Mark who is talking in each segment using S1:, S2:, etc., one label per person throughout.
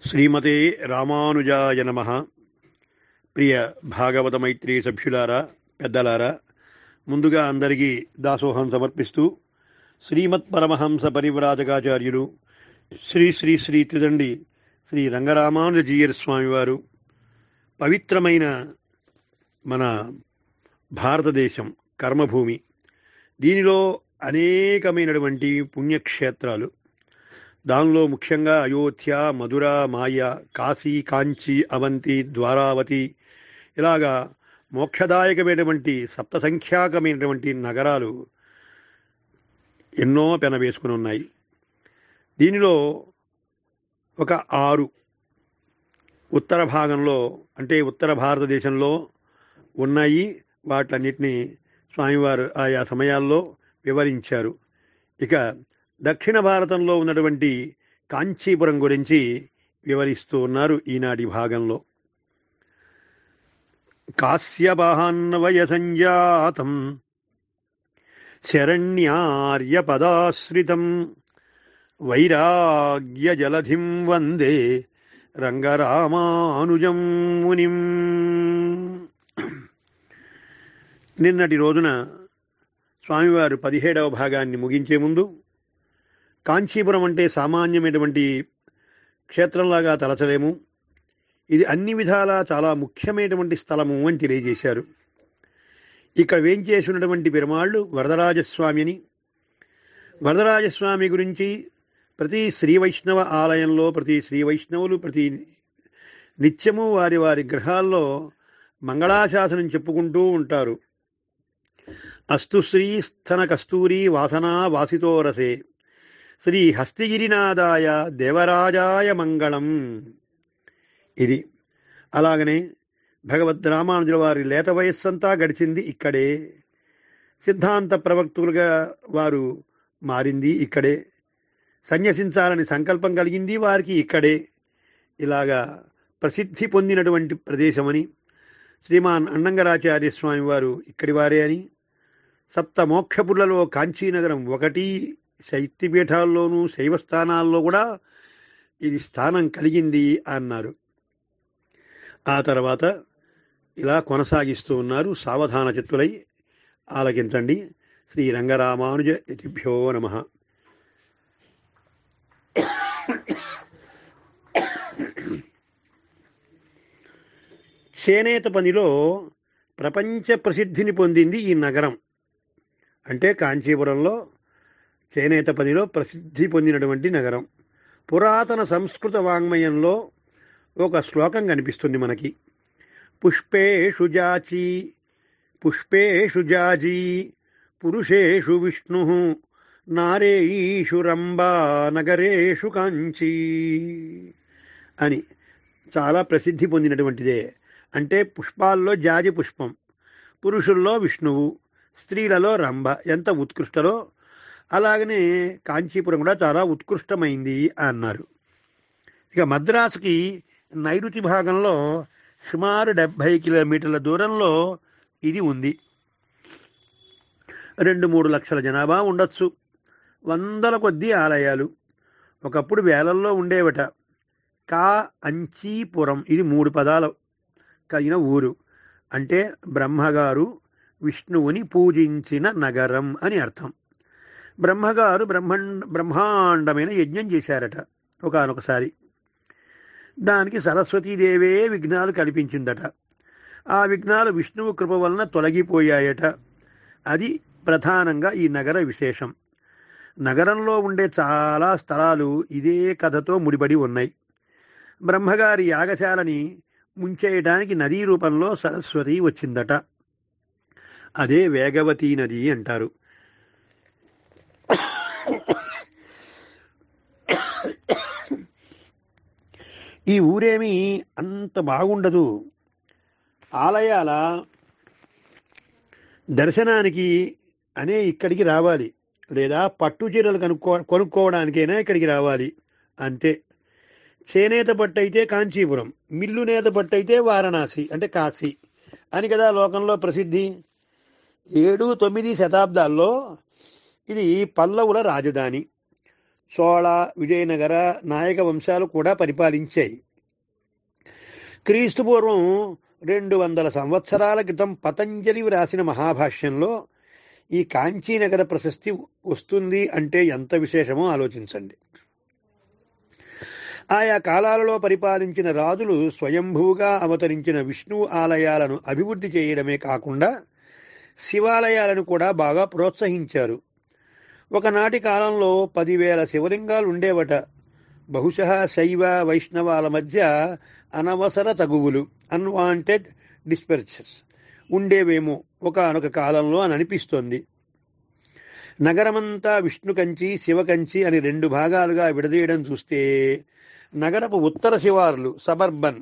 S1: శ్రీమతే రామానుజాయ నమ ప్రియ భాగవత మైత్రి సభ్యులారా పెద్దలారా ముందుగా అందరికీ దాసోహం సమర్పిస్తూ శ్రీమత్ పరమహంస పరివ్రాజకాచార్యులు శ్రీ శ్రీ శ్రీ త్రిదండి శ్రీ రంగరామానుజీయర్ స్వామివారు పవిత్రమైన మన భారతదేశం కర్మభూమి దీనిలో అనేకమైనటువంటి పుణ్యక్షేత్రాలు దానిలో ముఖ్యంగా అయోధ్య మధుర మాయ కాశీ కాంచి అవంతి ద్వారావతి ఇలాగా మోక్షదాయకమైనటువంటి సప్తసంఖ్యాకమైనటువంటి నగరాలు ఎన్నో పెనవేసుకుని ఉన్నాయి దీనిలో ఒక ఆరు ఉత్తర భాగంలో అంటే ఉత్తర భారతదేశంలో ఉన్నాయి వాటన్నిటినీ స్వామివారు ఆయా సమయాల్లో వివరించారు ఇక దక్షిణ భారతంలో ఉన్నటువంటి కాంచీపురం గురించి వివరిస్తూ ఉన్నారు ఈనాటి భాగంలో కాశ్యపాన్వయ సంజాతం శరణ్యార్య పదాశ్రితం వైరాగ్య జలధిం వందే రంగరామానుజం మునిం నిన్నటి రోజున స్వామివారు పదిహేడవ భాగాన్ని ముగించే ముందు కాంచీపురం అంటే సామాన్యమైనటువంటి క్షేత్రంలాగా తలచలేము ఇది అన్ని విధాలా చాలా ముఖ్యమైనటువంటి స్థలము అని తెలియజేశారు ఇక్కడ వేంచేసినటువంటి పెరుమాళ్ళు వరదరాజస్వామిని వరదరాజస్వామి గురించి ప్రతి శ్రీ వైష్ణవ ఆలయంలో ప్రతి శ్రీ వైష్ణవులు ప్రతి నిత్యము వారి వారి గృహాల్లో మంగళాశాసనం చెప్పుకుంటూ ఉంటారు అస్తు శ్రీ స్థన కస్తూరి వాసనా వాసితో రసే శ్రీ హస్తిగిరినాథాయ దేవరాజాయ మంగళం ఇది అలాగనే భగవద్ రామానుజుల వారి లేత వయస్సంతా గడిచింది ఇక్కడే సిద్ధాంత ప్రవక్తులుగా వారు మారింది ఇక్కడే సన్యసించాలని సంకల్పం కలిగింది వారికి ఇక్కడే ఇలాగా ప్రసిద్ధి పొందినటువంటి ప్రదేశమని శ్రీమాన్ అన్నంగరాచార్య స్వామి వారు ఇక్కడి వారే అని సప్త మోక్షపుర్లలో కాంచీనగరం ఒకటి శైత్యపీఠాల్లోనూ శైవస్థానాల్లో కూడా ఇది స్థానం కలిగింది అన్నారు ఆ తర్వాత ఇలా కొనసాగిస్తూ ఉన్నారు సావధాన చిత్తులై ఆలకించండి శ్రీ రంగరామానుజ యతిభ్యో నమ చేనేత పనిలో ప్రపంచ ప్రసిద్ధిని పొందింది ఈ నగరం అంటే కాంచీపురంలో చేనేత పనిలో ప్రసిద్ధి పొందినటువంటి నగరం పురాతన సంస్కృత వాంగ్మయంలో ఒక శ్లోకం కనిపిస్తుంది మనకి పుష్పేషు జాచి పుష్పేషు జాజీ పురుషేషు విష్ణు నారేషు రంబా నగరేషు కాంచీ అని చాలా ప్రసిద్ధి పొందినటువంటిదే అంటే పుష్పాల్లో జాజి పుష్పం పురుషుల్లో విష్ణువు స్త్రీలలో రంభ ఎంత ఉత్కృష్టలో అలాగనే కాంచీపురం కూడా చాలా ఉత్కృష్టమైంది అన్నారు ఇక మద్రాసుకి నైరుతి భాగంలో సుమారు డెబ్భై కిలోమీటర్ల దూరంలో ఇది ఉంది రెండు మూడు లక్షల జనాభా ఉండొచ్చు వందల కొద్దీ ఆలయాలు ఒకప్పుడు వేలల్లో ఉండేవట కా అంచీపురం ఇది మూడు పదాలు కలిగిన ఊరు అంటే బ్రహ్మగారు విష్ణువుని పూజించిన నగరం అని అర్థం బ్రహ్మగారు బ్రహ్మాండ బ్రహ్మాండమైన యజ్ఞం చేశారట ఒకనొకసారి దానికి సరస్వతీదేవే విఘ్నాలు కల్పించిందట ఆ విఘ్నాలు విష్ణువు కృప వలన తొలగిపోయాయట అది ప్రధానంగా ఈ నగర విశేషం నగరంలో ఉండే చాలా స్థలాలు ఇదే కథతో ముడిపడి ఉన్నాయి బ్రహ్మగారి యాగశాలని ముంచేయడానికి నదీ రూపంలో సరస్వతి వచ్చిందట అదే వేగవతీ నది అంటారు ఈ ఊరేమి అంత బాగుండదు ఆలయాల దర్శనానికి అనే ఇక్కడికి రావాలి లేదా పట్టు చీరలు కనుక్కో కొనుక్కోవడానికైనా ఇక్కడికి రావాలి అంతే చేనేత పట్టు అయితే కాంచీపురం మిల్లు నేత పట్టు అయితే వారణాసి అంటే కాశీ అని కదా లోకంలో ప్రసిద్ధి ఏడు తొమ్మిది శతాబ్దాల్లో ఇది పల్లవుల రాజధాని చోళ విజయనగర నాయక వంశాలు కూడా పరిపాలించాయి క్రీస్తు పూర్వం రెండు వందల సంవత్సరాల క్రితం పతంజలి వ్రాసిన మహాభాష్యంలో ఈ కాంచీనగర ప్రశస్తి వస్తుంది అంటే ఎంత విశేషమో ఆలోచించండి ఆయా కాలాలలో పరిపాలించిన రాజులు స్వయంభూగా అవతరించిన విష్ణువు ఆలయాలను అభివృద్ధి చేయడమే కాకుండా శివాలయాలను కూడా బాగా ప్రోత్సహించారు ఒకనాటి కాలంలో పదివేల శివలింగాలు ఉండేవట బహుశः శైవ వైష్ణవాల మధ్య అనవసర తగువులు అన్వాంటెడ్ డిస్పెర్చర్స్ ఉండేవేమో ఒకనొక కాలంలో అని అనిపిస్తోంది నగరమంతా విష్ణు కంచి శివ కంచి అని రెండు భాగాలుగా విడదీయడం చూస్తే నగరపు ఉత్తర శివార్లు సబర్బన్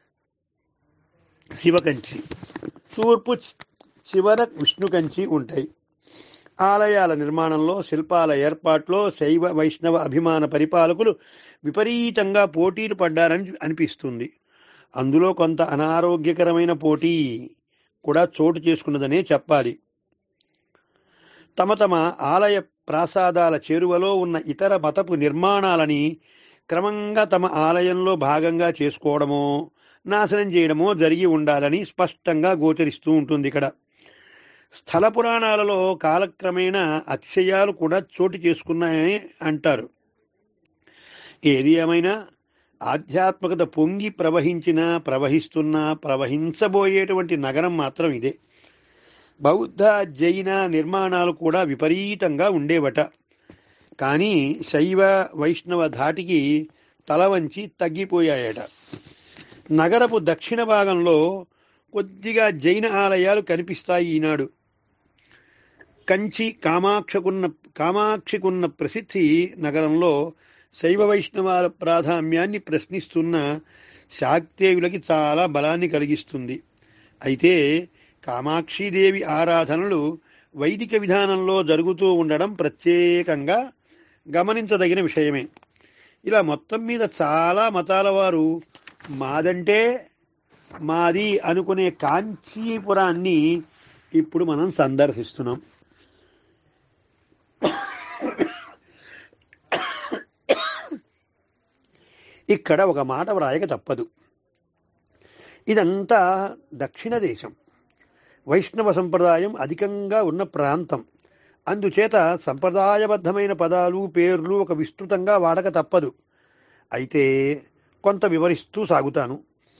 S1: శివకంచి తూర్పు చివర విష్ణు కంచి ఉంటాయి ఆలయాల నిర్మాణంలో శిల్పాల ఏర్పాట్లో శైవ వైష్ణవ అభిమాన పరిపాలకులు విపరీతంగా పోటీలు పడ్డారని అనిపిస్తుంది అందులో కొంత అనారోగ్యకరమైన పోటీ కూడా చోటు చేసుకున్నదనే చెప్పాలి తమ తమ ఆలయ ప్రాసాదాల చేరువలో ఉన్న ఇతర మతపు నిర్మాణాలని క్రమంగా తమ ఆలయంలో భాగంగా చేసుకోవడమో నాశనం చేయడమో జరిగి ఉండాలని స్పష్టంగా గోచరిస్తూ ఉంటుంది ఇక్కడ స్థల పురాణాలలో కాలక్రమేణా అతిశయాలు కూడా చోటు చేసుకున్నాయని అంటారు ఏది ఏమైనా ఆధ్యాత్మికత పొంగి ప్రవహించిన ప్రవహిస్తున్న ప్రవహించబోయేటువంటి నగరం మాత్రం ఇదే బౌద్ధ జైన నిర్మాణాలు కూడా విపరీతంగా ఉండేవట కానీ శైవ వైష్ణవ ధాటికి తల వంచి తగ్గిపోయాయట నగరపు దక్షిణ భాగంలో కొద్దిగా జైన ఆలయాలు కనిపిస్తాయి ఈనాడు కంచి కామాక్షకున్న కామాక్షికున్న ప్రసిద్ధి నగరంలో శైవ వైష్ణవాల ప్రాధాన్యాన్ని ప్రశ్నిస్తున్న శాక్తేయులకి చాలా బలాన్ని కలిగిస్తుంది అయితే కామాక్షీదేవి ఆరాధనలు వైదిక విధానంలో జరుగుతూ ఉండడం ప్రత్యేకంగా గమనించదగిన విషయమే ఇలా మొత్తం మీద చాలా మతాల వారు మాదంటే మాది అనుకునే కాంచీపురాన్ని ఇప్పుడు మనం సందర్శిస్తున్నాం ఇక్కడ ఒక మాట వ్రాయక తప్పదు ఇదంతా దక్షిణ దేశం వైష్ణవ సంప్రదాయం అధికంగా ఉన్న ప్రాంతం అందుచేత సంప్రదాయబద్ధమైన పదాలు పేర్లు ఒక విస్తృతంగా వాడక తప్పదు అయితే కొంత వివరిస్తూ సాగుతాను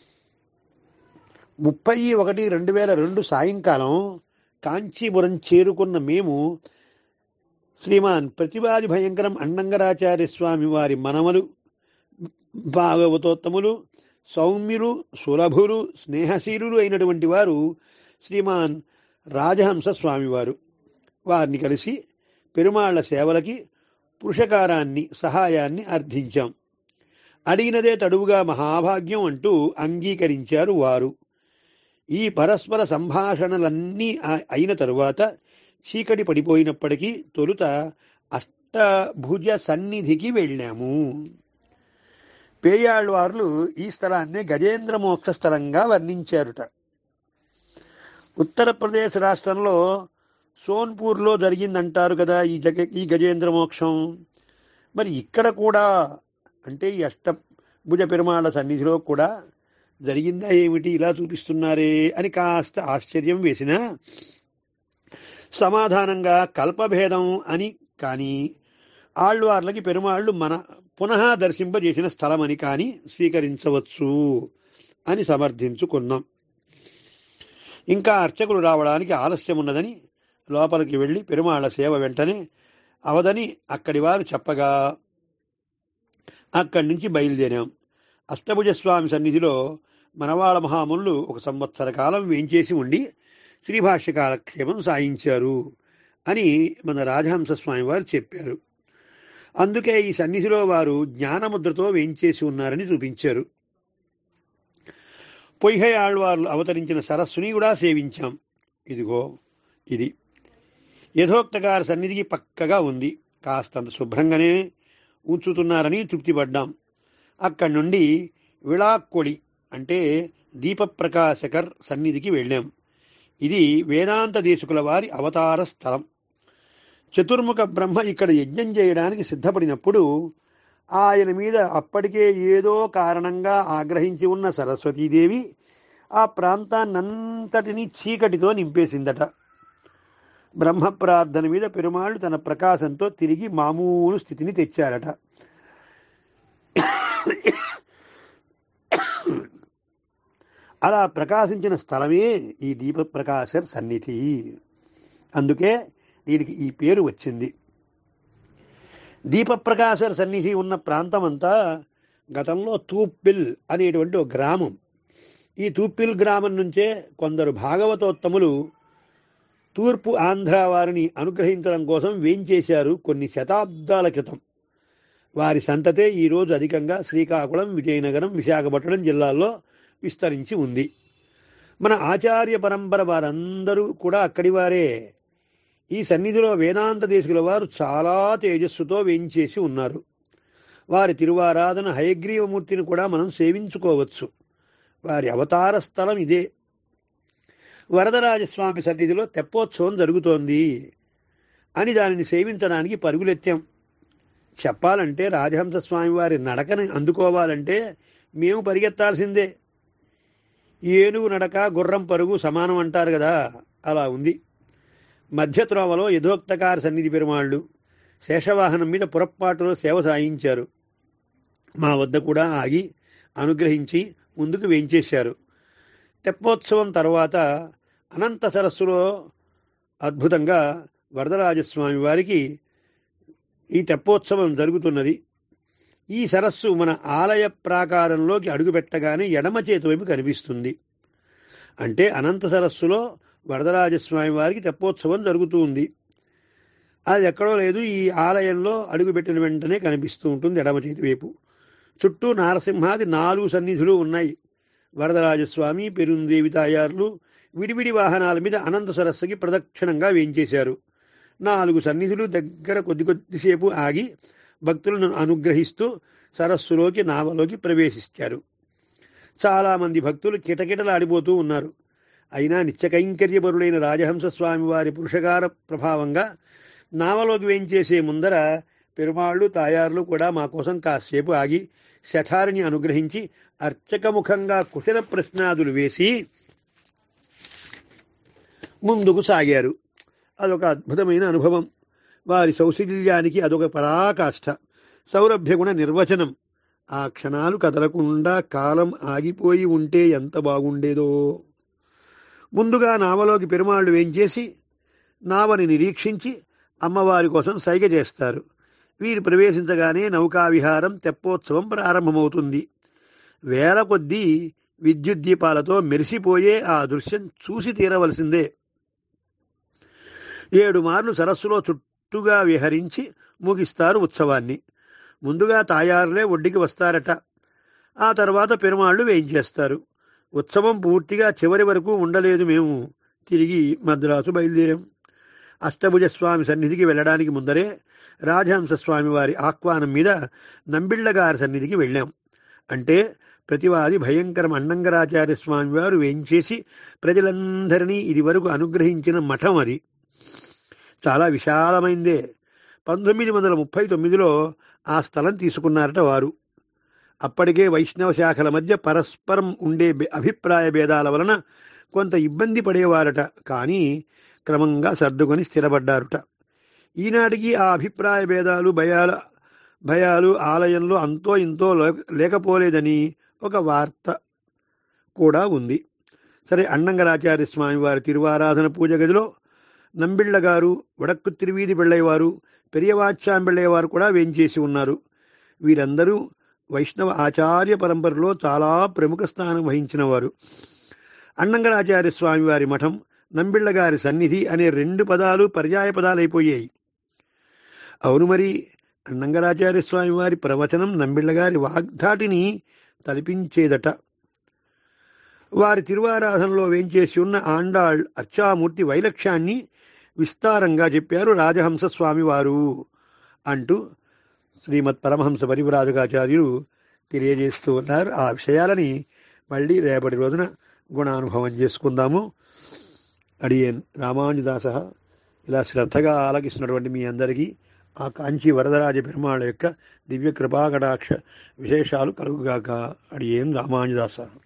S1: ముప్పై ఒకటి రెండు వేల రెండు సాయంకాలం కాంచీపురం చేరుకున్న మేము శ్రీమాన్ ప్రతివాది భయంకరం అన్నంగరాచార్య స్వామి వారి మనమలు భాగవతోత్తములు సౌమ్యులు సులభులు స్నేహశీలులు అయినటువంటి వారు శ్రీమాన్ రాజహంస స్వామివారు వారిని కలిసి పెరుమాళ్ల సేవలకి పురుషకారాన్ని సహాయాన్ని అర్థించాం అడిగినదే తడువుగా మహాభాగ్యం అంటూ అంగీకరించారు వారు ఈ పరస్పర సంభాషణలన్నీ అయిన తరువాత చీకటి పడిపోయినప్పటికీ తొలుత అష్టభుజ సన్నిధికి వెళ్ళాము పేయాళ్వార్లు ఈ స్థలాన్ని గజేంద్ర మోక్ష స్థలంగా వర్ణించారుట ఉత్తరప్రదేశ్ రాష్ట్రంలో సోన్పూర్లో జరిగిందంటారు కదా ఈ జగ ఈ గజేంద్ర మోక్షం మరి ఇక్కడ కూడా అంటే ఈ అష్టభుజ పెరుమాళ సన్నిధిలో కూడా జరిగిందా ఏమిటి ఇలా చూపిస్తున్నారే అని కాస్త ఆశ్చర్యం వేసిన సమాధానంగా కల్పభేదం అని కానీ ఆళ్వార్లకి పెరుమాళ్ళు మన పునః దర్శింపజేసిన స్థలమని కానీ స్వీకరించవచ్చు అని సమర్థించుకున్నాం ఇంకా అర్చకులు రావడానికి ఆలస్యం ఉన్నదని లోపలికి వెళ్ళి పెరుమాళ్ల సేవ వెంటనే అవదని అక్కడి వారు చెప్పగా అక్కడి నుంచి బయలుదేరాం అష్టభుజ స్వామి సన్నిధిలో మనవాళ మహామునులు ఒక సంవత్సర కాలం వేంచేసి ఉండి శ్రీభాష్య కాలక్షేమం సాయించారు అని మన రాజహంస స్వామి వారు చెప్పారు అందుకే ఈ సన్నిధిలో వారు జ్ఞానముద్రతో వేయించేసి ఉన్నారని చూపించారు పొయ్హై ఆళ్వార్లు అవతరించిన సరస్సుని కూడా సేవించాం ఇదిగో ఇది యథోక్తగారి సన్నిధికి పక్కగా ఉంది కాస్తంత శుభ్రంగానే ఉంచుతున్నారని తృప్తిపడ్డాం అక్కడి నుండి విళాక్కొడి అంటే దీపప్రకాశకర్ సన్నిధికి వెళ్ళాం ఇది వేదాంత దేశకుల వారి అవతార స్థలం చతుర్ముఖ బ్రహ్మ ఇక్కడ యజ్ఞం చేయడానికి సిద్ధపడినప్పుడు ఆయన మీద అప్పటికే ఏదో కారణంగా ఆగ్రహించి ఉన్న సరస్వతీదేవి ఆ ప్రాంతాన్నంతటినీ చీకటితో నింపేసిందట బ్రహ్మ ప్రార్థన మీద పెరుమాళ్ళు తన ప్రకాశంతో తిరిగి మామూలు స్థితిని తెచ్చారట అలా ప్రకాశించిన స్థలమే ఈ దీప ప్రకాశర్ సన్నిధి అందుకే దీనికి ఈ పేరు వచ్చింది దీపప్రకాశర్ సన్నిధి ఉన్న ప్రాంతం అంతా గతంలో తూప్పిల్ అనేటువంటి ఒక గ్రామం ఈ తూప్పిల్ గ్రామం నుంచే కొందరు భాగవతోత్తములు తూర్పు ఆంధ్ర వారిని అనుగ్రహించడం కోసం వేంచేశారు కొన్ని శతాబ్దాల క్రితం వారి సంతతే ఈరోజు అధికంగా శ్రీకాకుళం విజయనగరం విశాఖపట్నం జిల్లాల్లో విస్తరించి ఉంది మన ఆచార్య పరంపర వారందరూ కూడా అక్కడి వారే ఈ సన్నిధిలో వేదాంత దేశకుల వారు చాలా తేజస్సుతో వేయించేసి ఉన్నారు వారి తిరువారాధన హయగ్రీవమూర్తిని కూడా మనం సేవించుకోవచ్చు వారి అవతార స్థలం ఇదే వరదరాజస్వామి సన్నిధిలో తెప్పోత్సవం జరుగుతోంది అని దానిని సేవించడానికి పరుగులెత్తాం చెప్పాలంటే రాజహంస స్వామి వారి నడకని అందుకోవాలంటే మేము పరిగెత్తాల్సిందే ఏనుగు నడక గుర్రం పరుగు సమానం అంటారు కదా అలా ఉంది మధ్య త్రోవలో యథోక్తకార సన్నిధి పెరుమాళ్ళు శేషవాహనం మీద పురప్పాటులో సేవ సాయించారు మా వద్ద కూడా ఆగి అనుగ్రహించి ముందుకు వేంచేశారు తెప్పోత్సవం తర్వాత అనంత సరస్సులో అద్భుతంగా వరదరాజస్వామి వారికి ఈ తెప్పోత్సవం జరుగుతున్నది ఈ సరస్సు మన ఆలయ ప్రాకారంలోకి అడుగుపెట్టగానే ఎడమ చేతి వైపు కనిపిస్తుంది అంటే అనంత సరస్సులో వరదరాజస్వామి వారికి తెప్పోత్సవం జరుగుతూ ఉంది అది ఎక్కడో లేదు ఈ ఆలయంలో అడుగుపెట్టిన వెంటనే కనిపిస్తూ ఉంటుంది ఎడమ చేతి వైపు చుట్టూ నారసింహాది నాలుగు సన్నిధులు ఉన్నాయి వరదరాజస్వామి పెరుందేవి తాయార్లు విడివిడి వాహనాల మీద అనంత సరస్సుకి ప్రదక్షిణంగా వేయించేశారు నాలుగు సన్నిధులు దగ్గర కొద్ది కొద్దిసేపు ఆగి భక్తులను అనుగ్రహిస్తూ సరస్సులోకి నావలోకి ప్రవేశించారు చాలామంది భక్తులు కిటకిటలాడిపోతూ ఉన్నారు అయినా నిత్యకైంకర్యపరులైన రాజహంస స్వామి వారి పురుషకార ప్రభావంగా నావలోకి వేయించేసే ముందర పెరుమాళ్ళు తాయార్లు కూడా మా కోసం కాసేపు ఆగి శఠారిని అనుగ్రహించి అర్చకముఖంగా కుశల ప్రశ్నాదులు వేసి ముందుకు సాగారు అదొక అద్భుతమైన అనుభవం వారి సౌశల్యానికి అదొక పరాకాష్ఠ సౌరభ్యగుణ నిర్వచనం ఆ క్షణాలు కదలకుండా కాలం ఆగిపోయి ఉంటే ఎంత బాగుండేదో ముందుగా నావలోకి పెరుమాళ్ళు వేంచేసి నావని నిరీక్షించి అమ్మవారి కోసం సైగ చేస్తారు వీరు ప్రవేశించగానే నౌకా విహారం తెప్పోత్సవం ప్రారంభమవుతుంది వేల కొద్దీ విద్యుత్ దీపాలతో మెరిసిపోయే ఆ దృశ్యం చూసి తీరవలసిందే ఏడు మార్లు సరస్సులో చుట్టుగా విహరించి ముగిస్తారు ఉత్సవాన్ని ముందుగా తాయారులే ఒడ్డుకి వస్తారట ఆ తర్వాత పెరుమాళ్ళు వేయించేస్తారు ఉత్సవం పూర్తిగా చివరి వరకు ఉండలేదు మేము తిరిగి మద్రాసు బయలుదేరాం అష్టభుజ స్వామి సన్నిధికి వెళ్ళడానికి ముందరే రాజహంస స్వామి వారి ఆహ్వానం మీద నంబిళ్ళగారి సన్నిధికి వెళ్ళాం అంటే ప్రతివాది భయంకరం అన్నంగరాచార్య స్వామి వారు వేయించేసి ప్రజలందరినీ ఇది వరకు అనుగ్రహించిన మఠం అది చాలా విశాలమైందే పంతొమ్మిది వందల ముప్పై తొమ్మిదిలో ఆ స్థలం తీసుకున్నారట వారు అప్పటికే వైష్ణవ శాఖల మధ్య పరస్పరం ఉండే బె- అభిప్రాయ భేదాల వలన కొంత ఇబ్బంది పడేవారట కానీ క్రమంగా సర్దుకొని స్థిరపడ్డారుట ఈనాటికి ఆ అభిప్రాయ భేదాలు భయాల భయాలు ఆలయంలో అంతో ఇంతో లే- లేకపోలేదని ఒక వార్త కూడా ఉంది సరే అన్నంగరాచార్య స్వామి వారి తిరువారాధన పూజ గదిలో నంబిళ్ళ గారు వడక్కు తిరువీధి పెళ్ళయ్యవారు పెరియవాచ్యాంబిళ్ళయ్యవారు కూడా వేంచేసి ఉన్నారు వీరందరూ వైష్ణవ ఆచార్య పరంపరలో చాలా ప్రముఖ స్థానం వహించిన వారు అన్నంగరాచార్య స్వామి వారి మఠం నంబిళ్ళ గారి సన్నిధి అనే రెండు పదాలు పర్యాయ పదాలైపోయాయి అవును మరి అన్నంగరాచార్య స్వామి వారి ప్రవచనం నంబిళ్ళ గారి వాగ్ధాటిని తలిపించేదట వారి తిరువారాధనలో వేంచేసి ఉన్న ఆండాళ్ అర్చామూర్తి వైలక్ష్యాన్ని విస్తారంగా చెప్పారు రాజహంస స్వామి వారు అంటూ శ్రీమద్ పరమహంస పరివ్రాజకాచార్యులు తెలియజేస్తూ ఉన్నారు ఆ విషయాలని మళ్ళీ రేపటి రోజున గుణానుభవం చేసుకుందాము అడియన్ రామానుదాస ఇలా శ్రద్ధగా ఆలకిస్తున్నటువంటి మీ అందరికీ ఆ కాంచీ వరదరాజ పెరుమాళ యొక్క దివ్య కృపాకటాక్ష విశేషాలు కలుగుగాక అడియేం రామానుదాస